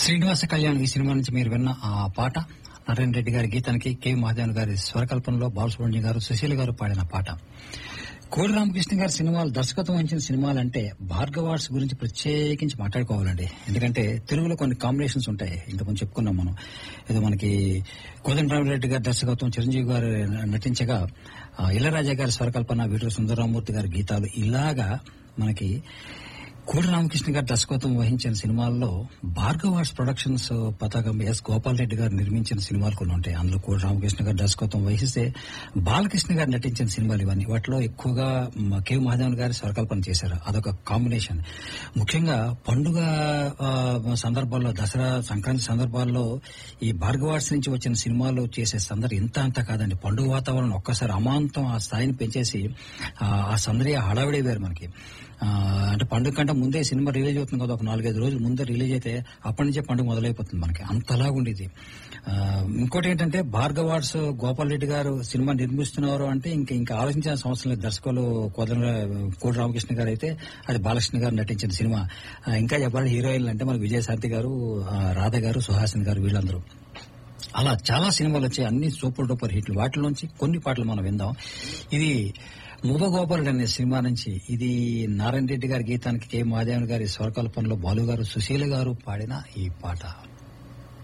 శ్రీనివాస కళ్యాణ్ ఈ సినిమా నుంచి మీరు విన్న ఆ పాట నారాయణ రెడ్డి గారి గీతానికి కె మహాదేవన్ గారి స్వరకల్పనలో బాలసుబ్రహ్మణ్యం గారు సుశీల్ గారు పాడిన పాట కోడి రామకృష్ణ గారి సినిమాలు దర్శకత్వం వహించిన సినిమాలంటే భార్గవార్డ్స్ గురించి ప్రత్యేకించి మాట్లాడుకోవాలండి ఎందుకంటే తెలుగులో కొన్ని కాంబినేషన్స్ ఉంటాయి ఇంతకుముందు చెప్పుకున్నాం మనం ఏదో మనకి కోదండరామరెడ్డి గారి దర్శకత్వం చిరంజీవి గారు నటించగా ఆ, ఇళరాజా గారి స్వరకల్పన వీటి సుందరరామూర్తి గారి గీతాలు ఇలాగా మనకి కోడి రామకృష్ణ గారు దర్శకత్వం వహించిన సినిమాల్లో భార్గవార్స్ ప్రొడక్షన్స్ పతాకం ఎస్ గోపాల్ రెడ్డి గారు నిర్మించిన సినిమాలు కొన్ని ఉంటాయి అందులో కోడి రామకృష్ణ గారు దర్శకత్వం వహిస్తే బాలకృష్ణ గారు నటించిన సినిమాలు ఇవన్నీ వాటిలో ఎక్కువగా మ, కె మహాదేవన్ గారి స్వరకల్పన చేశారు అదొక కాంబినేషన్ ముఖ్యంగా పండుగ ఆ, సందర్భాల్లో దసరా సంక్రాంతి సందర్భాల్లో ఈ భార్గవార్స్ నుంచి వచ్చిన సినిమాలు చేసే సందడి ఇంత అంత కాదండి పండుగ వాతావరణం ఒక్కసారి అమాంతం ఆ స్థాయిని పెంచేసి ఆ ఆ సందడి ఆ హడావిడే వేరు మనకి ఆ, అంటే పండుగ కంటే ముందే సినిమా రిలీజ్ అవుతుంది కదా ఒక నాలుగైదు రోజులు ముందే రిలీజ్ అయితే అప్పటి నుంచే పండుగ మొదలైపోతుంది మనకి అంతలాగా ఉండేది ఆ, ఇంకోటి ఏంటంటే భార్గవార్స్ గోపాల్ రెడ్డి గారు సినిమా నిర్మిస్తున్నారు అంటే ఇంకా ఇంకా ఆలోచించిన అవసరం లేదు దర్శకులు కోదండ కోడి రామకృష్ణ గారు అయితే అది బాలకృష్ణ గారు నటించిన సినిమా ఆ, ఇంకా చెప్పాలి హీరోయిన్లు అంటే మనకి విజయశాంతి గారు ఆ, రాధ గారు సుహాసిని గారు వీళ్ళందరూ అలా చాలా సినిమాలు వచ్చాయి అన్ని సూపర్ డూపర్ హిట్లు వాటిలోంచి కొన్ని పాటలు మనం విందాం ఇది ముభగోపాలుడు అనే సినిమా నుంచి ఇది నారాయణ రెడ్డి గారి గీతానికి కె మాదేవన్ గారి స్వరకల్పనలో బాలు గారు సుశీల గారు పాడిన ఈ పాట